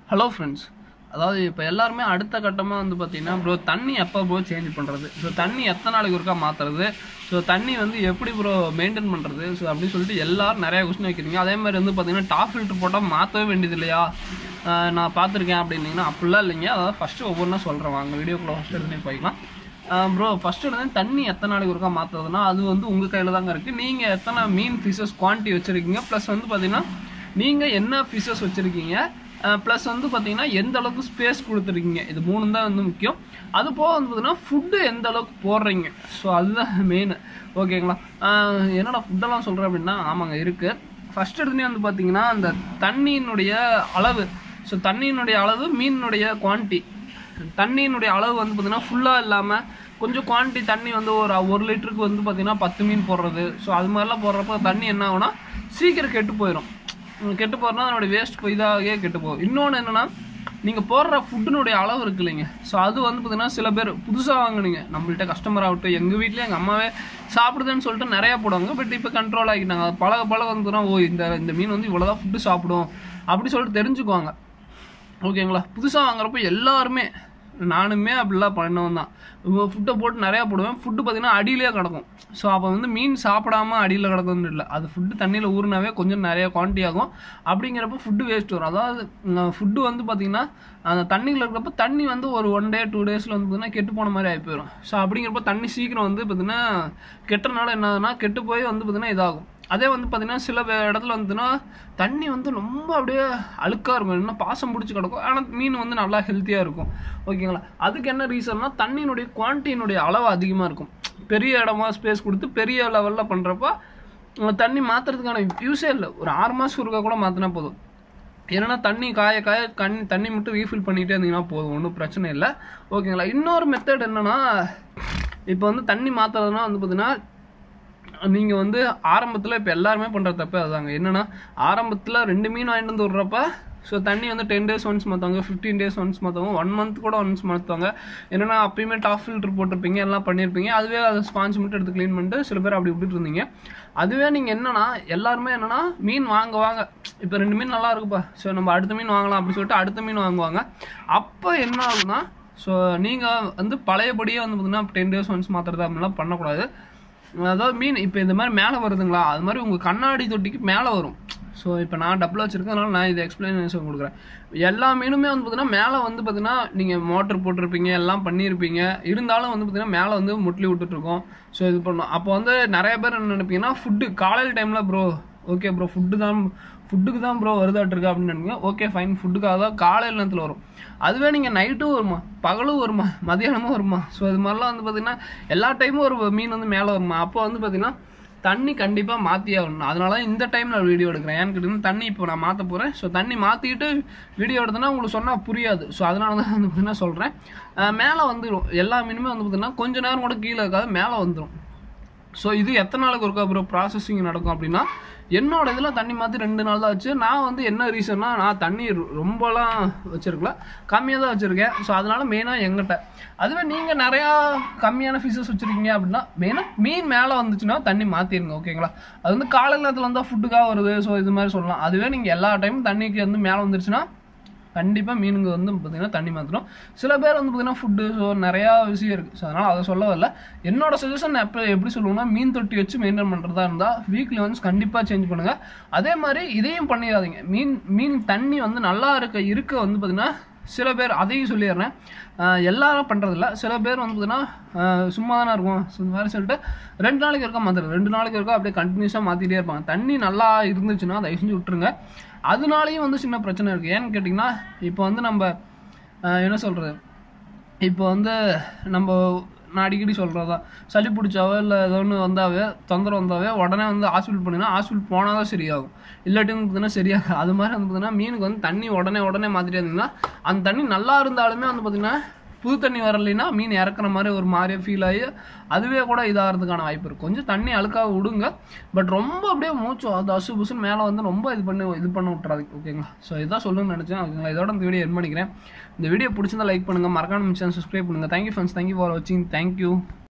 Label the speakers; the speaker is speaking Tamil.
Speaker 1: ஹலோ ஃப்ரெண்ட்ஸ் அதாவது இப்போ எல்லாருமே அடுத்த கட்டமாக வந்து பார்த்தீங்கன்னா ப்ரோ தண்ணி எப்போ ப்ரோ சேஞ்ச் பண்ணுறது ஸோ தண்ணி எத்தனை நாளைக்கு ஒருக்கா மாற்றுறது ஸோ தண்ணி வந்து எப்படி ப்ரோ மெயின்டைன் பண்ணுறது ஸோ அப்படின்னு சொல்லிட்டு எல்லாரும் நிறைய கொஸ்டின் வைக்கிறீங்க அதே மாதிரி வந்து பார்த்தீங்கன்னா டாப் ஃபில்டர் போட்டால் மாற்றவே வேண்டியது இல்லையா ஆஹ் நான் பார்த்துருக்கேன் அப்படின்னீங்கன்னா அப்படிலாம் இல்லைங்க அதாவது ஃபஸ்ட்டு ஒவ்வொன்றா சொல்கிறேன் வாங்க வீடியோக்குள்ள ஃபஸ்ட்டு இருந்தே போய்க்கலாம் ப்ரோ ஃபஸ்ட்டு வந்து தண்ணி எத்தனை நாளைக்கு ஒருக்கா மாற்றுறதுனா அது வந்து உங்கள் கையில் தாங்க இருக்குது நீங்கள் எத்தனை மீன் ஃபிஷஸ் குவான்டிட்டி வச்சுருக்கீங்க ப்ளஸ் வந்து பார்த்தீங்கன்னா நீங்கள் என்ன ஃபிஷஸ் வச்சுருக்கீங்க ப்ளஸ் வந்து பார்த்தீங்கன்னா எந்த அளவுக்கு ஸ்பேஸ் கொடுத்துருக்கீங்க இது மூணு தான் வந்து முக்கியம் அது போக வந்து பார்த்தீங்கன்னா ஃபுட்டு எந்த அளவுக்கு போடுறீங்க ஸோ அதுதான் மெயின் ஓகேங்களா ஆஹ் என்னடா ஃபுட்டெல்லாம் சொல்கிறேன் அப்படின்னா ஆமாங்க இருக்குது ஃபஸ்ட் எடுத்துனே வந்து பார்த்தீங்கன்னா அந்த தண்ணியினுடைய அளவு ஸோ தண்ணியினுடைய அளவு மீனினுடைய குவான்டிட்டி தண்ணியினுடைய அளவு வந்து பார்த்தீங்கன்னா ஃபுல்லாக இல்லாமல் கொஞ்சம் குவான்டிட்டி தண்ணி வந்து ஒரு ஒரு லிட்டருக்கு வந்து பார்த்தீங்கன்னா பத்து மீன் போடுறது ஸோ அது மாதிரிலாம் போடுறப்ப தண்ணி என்ன ஆகும்னா சீக்கிரம் கெட்டு போயிடும் உம் கெட்டு போகிறனா அதனுடைய வேஸ்ட் போய் இதாகவே கெட்டு போகும் இன்னொன்று என்னென்னா நீங்கள் போடுற ஃபுட்டினுடைய அளவு இருக்கு இல்லைங்க ஸோ அது வந்து பார்த்தீங்கன்னா சில பேர் புதுசாக வாங்குனீங்க நம்மள்ட்ட கஸ்டமர் ஆகட்டும் எங்கள் வீட்லேயே எங்கள் அம்மாவே சாப்பிடுதுன்னு சொல்லிட்டு நிறையா போடுவாங்க பட் இப்போ கண்ட்ரோல் ஆகிட்டாங்க அது பழக பழக வந்துன்னா ஓ இந்த இந்த மீன் வந்து இவ்வளோதான் ஃபுட்டு சாப்பிடும் அப்படி சொல்லிட்டு தெரிஞ்சுக்குவாங்க ஓகேங்களா புதுசாக வாங்குறப்ப எல்லாருமே நானுமே அப்படிலாம் பண்ணவன் தான் ஃபுட்டை போட்டு நிறையா போடுவேன் ஃபுட்டு பார்த்தீங்கன்னா அடியிலே கிடக்கும் ஸோ அப்போ வந்து மீன் சாப்பிடாம அடியில் கிடக்குன்னு இல்லை அது ஃபுட்டு தண்ணியில் ஊறினாவே கொஞ்சம் நிறைய குவான்டிட்டி ஆகும் அப்படிங்கிறப்ப ஃபுட்டு வேஸ்ட் வரும் அதாவது ஃபுட்டு வந்து பார்த்திங்கன்னா அந்த தண்ணியில் இருக்கிறப்ப தண்ணி வந்து ஒரு ஒன் டே டூ டேஸில் வந்து பார்த்தீங்கன்னா கெட்டு போன மாதிரி ஆகி போயிடும் ஸோ அப்படிங்கிறப்ப தண்ணி சீக்கிரம் வந்து பார்த்திங்கன்னா கெட்டுறனால என்ன ஆகுதுன்னா கெட்டு போய் வந்து பார்த்திங்கன்னா இதாகும் அதே வந்து பார்த்தீங்கன்னா சில வே- இடத்துல வந்துன்னா தண்ணி வந்து ரொம்ப அப்படியே அழுக்காக இருக்கும் இன்னும் பாசம் பிடிச்சி கிடக்கும் ஆனால் மீன் வந்து நல்லா ஹெல்த்தியாக இருக்கும் ஓகேங்களா அதுக்கு என்ன ரீசன்னா தண்ணியினுடைய குவான்டிட்டியினுடைய அளவு அதிகமாக இருக்கும் பெரிய இடமா ஸ்பேஸ் கொடுத்து பெரிய லெவலில் பண்ணுறப்ப தண்ணி மாற்றுறதுக்கான யூஸே இல்லை ஒரு ஆறு மாதம் ஒருக்கா கூட மாற்றினா போதும் ஏன்னா தண்ணி காய காய கண்ணி தண்ணி மட்டும் ரீஃபில் பண்ணிகிட்டே இருந்தீங்கன்னா போதும் ஒன்றும் பிரச்சனை இல்லை ஓகேங்களா இன்னொரு மெத்தட் என்னன்னா இப்போ வந்து தண்ணி மாற்றுறதுனா வந்து பார்த்தீங்கன்னா நீங்கள் வந்து ஆரம்பத்தில் இப்போ எல்லாருமே பண்ணுற தப்பு அதுதாங்க என்னென்னா ஆரம்பத்தில் ரெண்டு மீன் வாங்கிட்டு வந்து விட்றப்ப ஸோ தண்ணி வந்து டென் டேஸ் ஒன்ஸ் மாற்றுவாங்க ஃபிஃப்டீன் டேஸ் ஒன்ஸ் மாற்றுவாங்க ஒன் மந்த் கூட ஒன்ஸ் மாற்றுவாங்க என்னென்னா அப்பயுமே டாப் ஃபில்டர் போட்டிருப்பீங்க எல்லாம் பண்ணியிருப்பீங்க அதுவே அதை ஸ்பான்ஸ் மட்டும் எடுத்து க்ளீன் பண்ணிட்டு சில பேர் அப்படி விட்டுட்டு இருந்தீங்க அதுவே நீங்கள் என்னன்னா எல்லாருமே என்னென்னா மீன் வாங்க வாங்க இப்போ ரெண்டு மீன் நல்லா இருக்குப்பா ஸோ நம்ம அடுத்த மீன் வாங்கலாம் அப்படின்னு சொல்லிட்டு அடுத்த மீன் வாங்குவாங்க அப்போ என்ன ஆகுதுன்னா ஸோ நீங்கள் வந்து பழையபடியே வந்து பார்த்தீங்கன்னா டென் டேஸ் ஒன்ஸ் மாற்றுறது அப்படிலாம் பண்ணக்கூடாது அதாவது மீன் இப்போ இந்த மாதிரி மேலே வருதுங்களா அது மாதிரி உங்கள் கண்ணாடி தொட்டிக்கு மேலே வரும் ஸோ இப்போ நான் டப்பில் வச்சுருக்கனால நான் இது எக்ஸ்பிளனேஷன் கொடுக்குறேன் எல்லா மீனுமே வந்து பார்த்தீங்கன்னா மேலே வந்து பார்த்தீங்கன்னா நீங்கள் மோட்டர் போட்டிருப்பீங்க எல்லாம் பண்ணியிருப்பீங்க இருந்தாலும் வந்து பார்த்தீங்கன்னா மேலே வந்து முட்லி விட்டுட்ருக்கோம் ஸோ இது பண்ணோம் அப்போ வந்து நிறைய பேர் என்ன நினைப்பீங்கன்னா ஃபுட்டு காலையில் டைமில் ப்ரோ ஓகே ப்ரோ ஃபுட்டு தான் ஃபுட்டுக்கு தான் ப்ரோ வருதாட்டிருக்கு அப்படின்னு நினைப்பீங்க ஓகே ஃபைன் ஃபுட்டுக்காக தான் காலையில் நேரத்தில் வரும் அதுவே நீங்கள் நைட்டும் வருமா பகலும் வருமா மதியானமும் வருமா ஸோ இது மாதிரிலாம் வந்து பார்த்தீங்கன்னா எல்லா டைமும் ஒரு மீன் வந்து மேலே வருமா அப்போ வந்து பார்த்தீங்கன்னா தண்ணி கண்டிப்பாக மாற்றி ஆகணும் அதனால தான் இந்த டைமில் வீடியோ எடுக்கிறேன் ஏன்னு கேட்டிங்கன்னா தண்ணி இப்போ நான் மாற்ற போகிறேன் ஸோ தண்ணி மாற்றிக்கிட்டு வீடியோ எடுத்தேன்னா உங்களுக்கு சொன்னால் புரியாது ஸோ அதனால தான் வந்து பார்த்தீங்கன்னா சொல்கிறேன் மேலே வந்துடும் எல்லா மீனுமே வந்து பார்த்தீங்கன்னா கொஞ்ச நேரம் கூட கீழே இருக்காது மேலே வந்துடும் ஸோ இது எத்தனை நாளுக்கு ஒருக்கா அப்புறம் ப்ராசஸிங் நடக்கும் அப்படின்னா என்னோட இதில் தண்ணி மாற்றி ரெண்டு நாள் தான் ஆச்சு நான் வந்து என்ன ரீசன்னா நான் தண்ணி ரொ- ரொம்பலாம் வச்சிருக்கல கம்மியாக தான் வச்சுருக்கேன் ஸோ அதனால மெயினாக எங்கிட்ட அதுவே நீங்கள் நிறையா கம்மியான ஃபிஷஸ் வச்சுருக்கீங்க அப்படின்னா மெயினாக மீன் மேலே வந்துச்சுன்னா தண்ணி மாற்றிடுங்க ஓகேங்களா அது வந்து காலை நேரத்தில் வந்தால் ஃபுட்டுக்காக வருது ஸோ இது மாதிரி சொல்லலாம் அதுவே நீங்கள் எல்லா டைமும் தண்ணிக்கு வந்து மேலே வந்துருச்சுன்னா கண்டிப்பாக மீனுங்க வந்து பார்த்தீங்கன்னா தண்ணி மாற்றணும் சில பேர் வந்து பார்த்தீங்கன்னா ஃபுட்டு ஸோ நிறையா விஷயம் இருக்குது ஸோ அதனால் அதை சொல்ல வரல என்னோட சஜஷன் எப்போ எப்படி சொல்லுவேன்னா மீன் தொட்டி வச்சு மெயின்டைன் பண்ணுறதா இருந்தால் வீக்லி ஒன்ஸ் கண்டிப்பாக சேஞ்ச் பண்ணுங்கள் அதே மாதிரி இதையும் பண்ணிடாதீங்க மீன் மீன் தண்ணி வந்து நல்லா இருக்க இருக்க வந்து பார்த்தீங்கன்னா சில பேர் அதையும் சொல்லிடுறேன் ஆஹ் எல்லாரும் பண்ணுறதில்ல சில பேர் வந்து பார்த்தீங்கன்னா சும்மா தானே இருக்கும் ஸோ இந்த மாதிரி சொல்லிட்டு ரெண்டு நாளைக்கு இருக்கா மாத்திரம் ரெண்டு நாளைக்கு இருக்கா அப்படியே கண்டினியூஸாக மாற்றிட்டே இருப்பாங்க தண்ணி நல்லா இருந்துச்சுன்னா தயவு செஞ்சு விட்டுருங்க அதனாலையும் வந்து சின்ன பிரச்சனை இருக்குது ஏன்னு கேட்டிங்கன்னா இப்போ வந்து நம்ம ஆஹ் என்ன சொல்கிறது இப்போ வந்து நம்ம நான் அடிக்கடி சொல்கிறது தான் சளி பிடிச்சாவோ இல்லை ஏதோ ஒன்று வந்தாவே தொந்தரவு வந்தாவே உடனே வந்து ஹாஸ்பிட்டல் போனீங்கன்னா ஹாஸ்பிட்டல் போனால் தான் சரியாகும் இல்லாட்டி வந்து பார்த்தீங்கன்னா சரியாகும் அது மாதிரி வந்து பார்த்தீங்கன்னா மீனுக்கு வந்து தண்ணி உடனே உடனே மாற்றிட்டே இருந்தீங்கன்னா அந்த தண்ணி நல்லா இருந்தாலுமே வந்து பார்த்தீங்கன்னா புது தண்ணி வரலைன்னா மீன் இறக்குற மாதிரி ஒரு மாதிரியே ஃபீல் ஆகி அதுவே கூட இதாகிறதுக்கான வாய்ப்பு இருக்குது கொஞ்சம் தண்ணி அழுக்காக விடுங்க பட் ரொம்ப அப்படியே மூச்சு அது அசு புசுன்னு மேலே வந்து ரொம்ப இது பண்ணி இது பண்ண விட்றாது ஓகேங்களா ஸோ இதான் சொல்லணும்னு நினச்சேன் ஓகேங்களா இதோட இந்த வீடியோ என் பண்ணிக்கிறேன் இந்த வீடியோ பிடிச்சிருந்தா லைக் பண்ணுங்கள் மறக்காம சேனல் சப்ஸ்கிரைப் பண்ணுங்கள் தேங்க்யூ ஃப்ரெண்ட்ஸ் தேங்க்யூ ஃபார் வாட்சிங் தேங்க்யூ